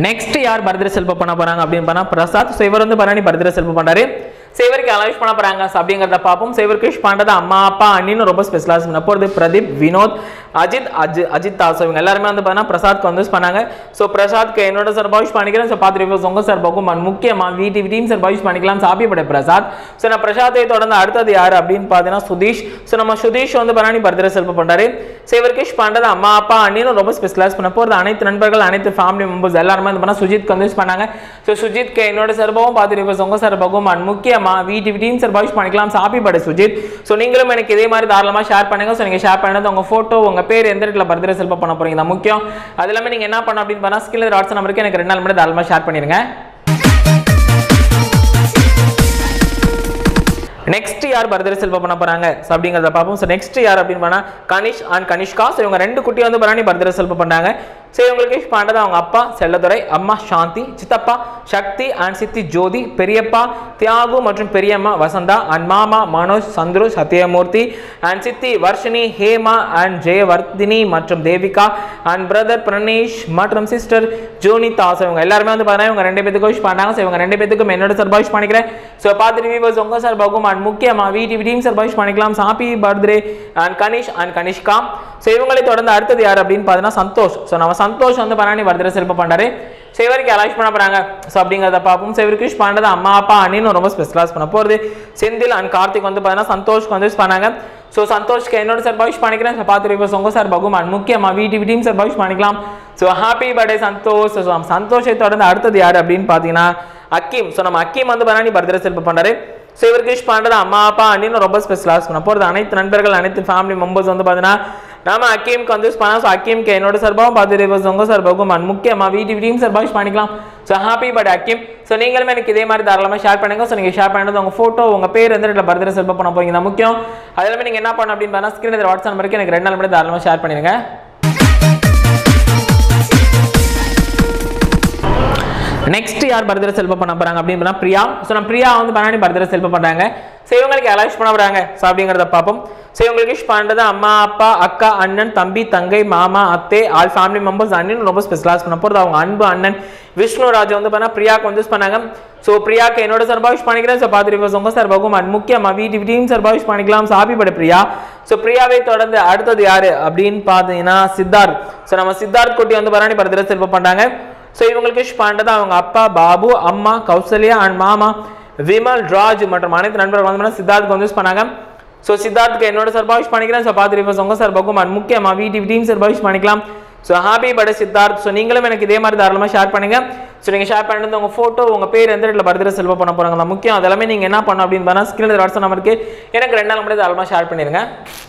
next யார் birthday செல்ஃப பண்ண போறாங்க அப்படின்னு பண்ணா பிரசாத் ஸோ இவர் வந்து பரணி பர்த்டே செல்ஃப பண்றாரு ஸோ இவருக்கு யாரும் விஷ் பண்ண போறாங்க So, அப்படிங்கிறத பார்ப்போம் ஸோ இவருக்கு விஷ் பண்றது அம்மா அப்பா அண்ணின்னு ரொம்ப ஸ்பெஷலாக பண்ண போகிறது பிரதீப் வினோத் அஜித் அஜி அஜித் தாஸ் இவங்க எல்லாருமே வந்து பார்த்தீங்கன்னா பிரசாத்க்கு வந்து wish பண்ணாங்க ஸோ பிரசாத்க்கு என்னோட சார் விஷ் பண்ணிக்கிறேன் ஸோ பார்த்து ரிவ்யூஸ் உங்க சார் பக்கம் முக்கியமா வீட்டு டீம் சார் விஷ் பண்ணிக்கலாம் சாப்பியப்பட பிரசாத் ஸோ நான் பிரசாத்தை தொடர்ந்து அடுத்தது யார் அப்படின்னு பார்த்தீங்கன்னா சுதீஷ் ஸோ நம்ம சுதீஷ் வந்து பரணி பர்த்டே செல்ஃப பண்றாரு ஸோ இவருக்கு விஷ் பண்றது அம்மா அப்பா அண்ணின்னு ரொம்ப ஸ்பெஷலாக பண்ண போகிறது அனைத்து நண்பர்கள் அனைத்து ஃபேமிலி மெம்பர்ஸ் எல்லாருமே வந்து பண்ணா சுஜித் வந்து wish பண்ணாங்க ஸோ சுஜித்க்கு என்னோட சார்பாகவும் பார்த்து ரிவ்யூஸ் உங்க சார் பக்கம் அண்ட் முக்கியமா வீட்டு டீம் சார் விஷ் பண்ணிக்கலாம் சாப்பி பட சுஜித் ஸோ நீங்களும் எனக்கு இதே மாதிரி தாராளமாக ஷேர் பண்ணுங்க ஸோ நீங்கள் ஷேர் பண்ணது உங்க ஃபோட்டோ உங்க பேர் எந்த இடத்துல பர்த்டே செல்ஃப பண்ண போறீங்க தான் முக்கியம் அது இல்லாமல் நீங்கள் என்ன பண்ண அப்படின்னு பண்ணா ஸ்கில் வாட்ஸ்அப் நம்பருக்கு எனக்கு ரெண்டு நாள் மட்டும் தாராளமாக ஷேர் பண்ணிருங்க நெக்ஸ்ட் யார் பர்த்டே செல்வ பண்ண போறாங்க So, அப்படிங்கிறத பார்ப்போம் ஸோ நெக்ஸ்ட் யார் அப்படின்னு பண்ணா கனிஷ் அண்ட் கனிஷ்கா ஸோ இவங்க ரெண்டு குட்டி வந்து பரணி பர்த்டே செல்வ பண்ணாங்க ஸோ இவங்களுக்கு விஷ் பண்ணுறது அவங்க அப்பா செல்லதுரை அம்மா சாந்தி சித்தப்பா சக்தி அண்ட் சித்தி ஜோதி பெரியப்பா தியாகு மற்றும் பெரியம்மா வசந்தா அண்ட் மாமா மனோஜ் சந்துரு சத்யமூர்த்தி அண்ட் சித்தி வர்ஷினி ஹேமா அண்ட் ஜெயவர்தினி மற்றும் தேவிகா அண்ட் பிரதர் பிரணேஷ் மற்றும் சிஸ்டர் ஜோனிதா ஸோ இவங்க எல்லாருமே வந்து பார்த்தீங்கன்னா இவங்க ரெண்டு பேத்துக்கும் விஷ் பண்ணாங்க ஸோ இவங்க ரெண்டு பேத்துக்கும் என்னோட சார்பா விஷ் பண்ணிக்கிறேன் ஸோ பார்த்து ரிவியூவர்ஸ் உங்க சார்பாகும் அண்ட் முக்கியமா வீட்டு டீம் சார்பா விஷ் பண்ணிக்கலாம் happy birthday and Kanish and Kanishka so இவங்களை தொடர்ந்து அடுத்தது யார் அப்படின்னு பார்த்தீங்கன்னா சந்தோஷ் ஸோ நம்ம சந்தோஷ் வந்து பண்ணி பர்த்டே செல்ஃப பண்ணாரு ஸோ இவருக்கு யாராவது பண்ண போறாங்க ஸோ அப்படிங்கிறத பார்ப்போம் ஸோ இவருக்கு விஷ் பண்ணது அம்மா அப்பா அண்ணின்னு ரொம்ப ஸ்பெஷலாக பண்ண போகிறது செந்தில் அண்ட் கார்த்திக் வந்து பார்த்தீங்கன்னா சந்தோஷ்க்கு வந்து விஷ் பண்ணாங்க ஸோ சந்தோஷ்க்கு என்னோட சார் விஷ் பண்ணிக்கிறேன் ஸோ பார்த்து ரிவர்ஸ் உங்க சார் பகும் அண்ட் முக்கியமாக வீட்டு டீம் சார் விஷ் பண்ணிக்கலாம் so happy birthday Santhosh so சந்தோஷத்தை தொடர்ந்து அடுத்தது யார் அப்படின்னு பார்த்தீங்கன்னா அக்கீம் ஸோ நம்ம அக்கீம் வந்து பண்ணி பர்த்டே செல்ஃப பண்ணாரு ஸோ இவருக்கு விஷ் பண்ணுறது அம்மா அப்பா அண்ணின்னு ரொம்ப ஸ்பெஷலாக பண்ண போகிறது அனைத்து நண்பர்கள் அனைத்து ஃபேமிலி மெம்பர்ஸ் வந்து பார்த்தீங்கன்னா நாம அக்கீம்க்கு வந்து பண்ணலாம் ஸோ அக்கீம்க்கு என்னோட சார்பாகவும் பார்த்து ரிவர்ஸ் உங்க சார்பாகவும் அண்ட் முக்கியமாக வீட்டு டீம் சார்பாக விஷ் பண்ணிக்கலாம் ஸோ ஹாப்பி பட் அக்கீம் ஸோ நீங்களுமே எனக்கு இதே மாதிரி தாராளமாக ஷேர் பண்ணுங்க ஸோ நீங்கள் ஷேர் பண்ணது உங்கள் ஃபோட்டோ உங்கள் பேர் எந்த இடத்துல பர்த்டே செல்ஃப பண்ண போறீங்க தான் முக்கியம் அது எல்லாமே நீங்கள் என்ன பண்ணணும் அப்படின்னு பார்த்தா ஸ்க்ரீன் வாட்ஸ்அப் நம்பருக்கு எனக்கு ரெண்டு நாள் மட்டும் தாராளமாக ஷேர் பண்ணிடுங்க நெக்ஸ்ட் யார் பர்த்டே செல்ஃப பண்ண போறாங்க அப்படின்னு பார்த்தா பிரியா ஸோ நம்ம பிரியா வந்து பண்ணி பர்த்டே செல்ஃப பண்றாங்க ஸோ இவங்களுக்கு யாராவது விஷ் பண்ண போறாங்க ஸோ அப்படிங்கிறத பார்ப்போம் ஸோ இவங்களுக்கு விஷ் பண்ணுறது அம்மா அப்பா அக்கா அண்ணன் தம்பி தங்கை மாமா அத்தை ஆல் ஃபேமிலி மெம்பர்ஸ் அண்ணன் ரொம்ப ஸ்பெஷலாக பண்ண போகிறது அவங்க அன்பு அண்ணன் விஷ்ணு ராஜ் வந்து பண்ணா பிரியாக்கு வந்து wish பண்ணாங்க ஸோ பிரியாக்கு என்னோட சார்பாக விஷ் பண்ணிக்கிறேன் ஸோ பார்த்து ரிவர்ஸ் உங்க சார்பாகவும் அண்ட் முக்கியமாக வீட்டு டீம் சார்பாக விஷ் பண்ணிக்கலாம் ஸோ ஹாப்பி பட பிரியா ஸோ பிரியாவை தொடர்ந்து அடுத்தது யாரு அப்படின்னு பார்த்தீங்கன்னா சித்தார்த் ஸோ நம்ம சித்தார்த் குட்டி வந்து பரணி பர்த்டே செல்ஃப பண்ணாங்க ஸோ இவங்களுக்கு விஷ் பண்ணுறது அவங்க அப்பா பாபு அம்மா கௌசல்யா அண்ட் மாமா விமல் ராஜ் மற்றும் அனைத்து நண்பர்கள் வந்து பார்த்தீங்கன்னா சித்தார்த்துக்கு வந்து wish பண்ணாங்க ஸோ சித்தார்த்துக்கு என்னோட சார்பாக விஷ் பண்ணிக்கிறேன் ஸோ பார்த்து ரிவர்ஸ் உங்க சார்பாகவும் அண்ட் முக்கியமாக வீட்டு டீம் சார்பாக விஷ் பண்ணிக்கலாம் so happy birthday Siddharth so நீங்களும் எனக்கு இதே மாதிரி தாராளமாக ஷேர் பண்ணுங்க ஸோ நீங்கள் ஷேர் பண்ணது உங்கள் ஃபோட்டோ உங்கள் பேர் எந்த இடத்துல பர்த்டே செல்வ பண்ண போகிறாங்களா முக்கியம் அதெல்லாமே நீங்கள் என்ன பண்ணணும் அப்படின்னு பார்த்தா ஸ்கிரீனில் வாட்ஸ்அப் நம்பருக்கு எனக்கு ரெண்டு நாள் மட்டும் தாராளமாக ஷேர் பண்ணிடுங்க